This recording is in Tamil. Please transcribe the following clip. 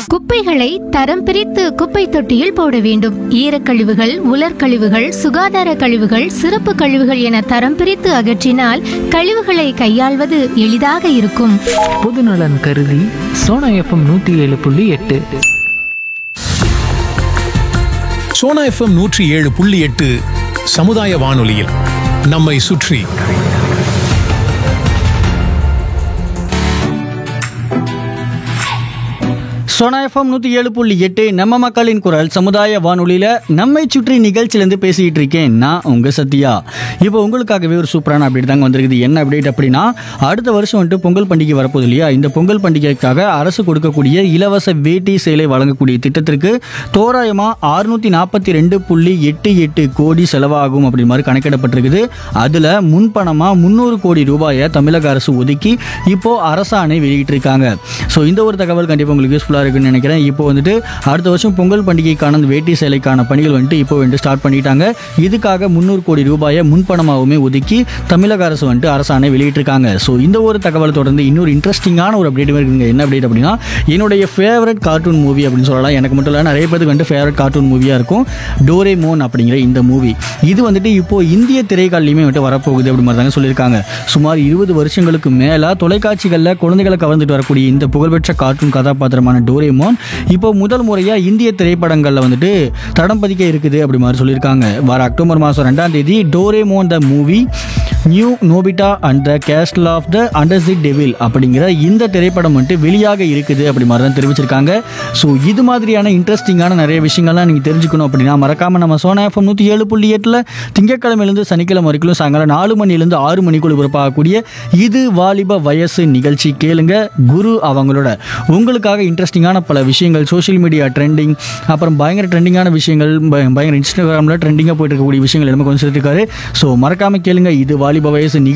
குப்பைகளை தரம் பிரித்து குப்பை தொட்டியில் போட வேண்டும் ஈரக்கழிவுகள் உலர்கழிவுகள் சுகாதார கழிவுகள் சிறப்பு கழிவுகள் என தரம் பிரித்து அகற்றினால் கழிவுகளை கையாள்வது எளிதாக இருக்கும் பொதுநலன் கருதி சோனா எஃப்எம் நூற்றி ஏழு புள்ளி எட்டு சோனா எஃப்எம் நூற்றி ஏழு புள்ளி எட்டு சமுதாய வானொலியில் நம்மை சுற்றி சோனா எஃப்எம் நூற்றி ஏழு புள்ளி எட்டு நம்ம மக்களின் குரல் சமுதாய வானொலியில் நம்மை சுற்றி நிகழ்ச்சியிலேருந்து பேசிக்கிட்டு இருக்கேன் நான் உங்கள் சத்யா இப்போ உங்களுக்காகவே ஒரு சூப்பரான அப்டேட் தாங்க வந்திருக்குது என்ன அப்டேட் அப்படின்னா அடுத்த வருஷம் வந்துட்டு பொங்கல் பண்டிகை வரப்போகுது இல்லையா இந்த பொங்கல் பண்டிகைக்காக அரசு கொடுக்கக்கூடிய இலவச வேட்டி சேலை வழங்கக்கூடிய திட்டத்திற்கு தோராயமாக அறுநூத்தி நாற்பத்தி ரெண்டு புள்ளி எட்டு எட்டு கோடி செலவாகும் அப்படி மாதிரி கணக்கிடப்பட்டிருக்குது அதில் முன்பணமாக முந்நூறு கோடி ரூபாயை தமிழக அரசு ஒதுக்கி இப்போ அரசாணை வெளியிட்டிருக்காங்க ஸோ இந்த ஒரு தகவல் கண்டிப்பாக உங்களுக்கு யூஸ்ஃபுல்லாக இருக்குன்னு நினைக்கிறேன் இப்போ வந்துட்டு அடுத்த வருஷம் பொங்கல் பண்டிகைக்கான அந்த வேட்டி சேலைக்கான பணிகள் வந்துட்டு இப்போ வந்துட்டு ஸ்டார்ட் பண்ணிட்டாங்க இதுக்காக முந்நூறு கோடி ரூபாயை முன்பணமாகவுமே ஒதுக்கி தமிழக அரசு வந்துட்டு அரசாணை வெளியிட்டிருக்காங்க ஸோ இந்த ஒரு தகவலை தொடர்ந்து இன்னொரு இன்ட்ரெஸ்டிங்கான ஒரு அப்டேட் இருக்குங்க என்ன அப்டேட் அப்படின்னா என்னுடைய ஃபேவரட் கார்ட்டூன் மூவி அப்படின்னு சொல்லலாம் எனக்கு மட்டும் இல்லை நிறைய பேருக்கு வந்துட்டு ஃபேவரட் கார்ட்டூன் மூவியாக இருக்கும் டோரேமோன் அப்படிங்கிற இந்த மூவி இது வந்துட்டு இப்போ இந்திய திரைக்காலையுமே வந்துட்டு வரப்போகுது அப்படி மாதிரி தாங்க சொல்லியிருக்காங்க சுமார் இருபது வருஷங்களுக்கு மேலே தொலைக்காட்சிகளில் குழந்தைகளை கவர்ந்துட்டு வரக்கூடிய இந்த புகழ்பெற்ற கார்ட்டூன் கதாபாத்திரமான டோரேமோன் இப்போ முதல் முறையாக இந்திய திரைப்படங்களில் வந்துட்டு தடம் பதிக்க இருக்குது அப்படி மாதிரி சொல்லியிருக்காங்க வர அக்டோபர் மாதம் ரெண்டாம் தேதி Doraemon the movie new Nobita and the castle of the under the devil அப்படிங்கிற இந்த திரைப்படம் வந்துட்டு வெளியாக இருக்குது அப்படி மாதிரி தான் தெரிவிச்சிருக்காங்க ஸோ இது மாதிரியான இன்ட்ரெஸ்டிங்கான நிறைய விஷயங்கள்லாம் நீங்கள் தெரிஞ்சுக்கணும் அப்படின்னா மறக்காமல் நம்ம சோனா எஃப்எம் நூற்றி ஏழு புள்ளி எட்டில் திங்கக்கிழமையிலேருந்து சனிக்கிழமை வரைக்கும் சாயங்காலம் நாலு மணிலேருந்து ஆறு மணிக்குள்ள பிறப்பாகக்கூடிய இது வாலிப வயசு நிகழ்ச்சி கேளுங்க குரு அவங்களோட உங்களுக்காக இன்ட்ரெஸ்டிங்கான பல விஷயங்கள் சோஷியல் மீடியா ட்ரெண்டிங் அப்புறம் பயங்கர ட்ரெண்டிங்கான விஷயங்கள் பய- பயங்கர இன்ஸ்டாகிராமில் ட்ரெண்டிங்காக போயிட்டு இருக்கக்கூடிய விஷயங்கள் எல்லாமே கொஞ்சம் சொல்லியிருக்காரு ஸோ மறக்காமல் கேளுங்க இது வாலிப வயசு நிகழ்ச்சி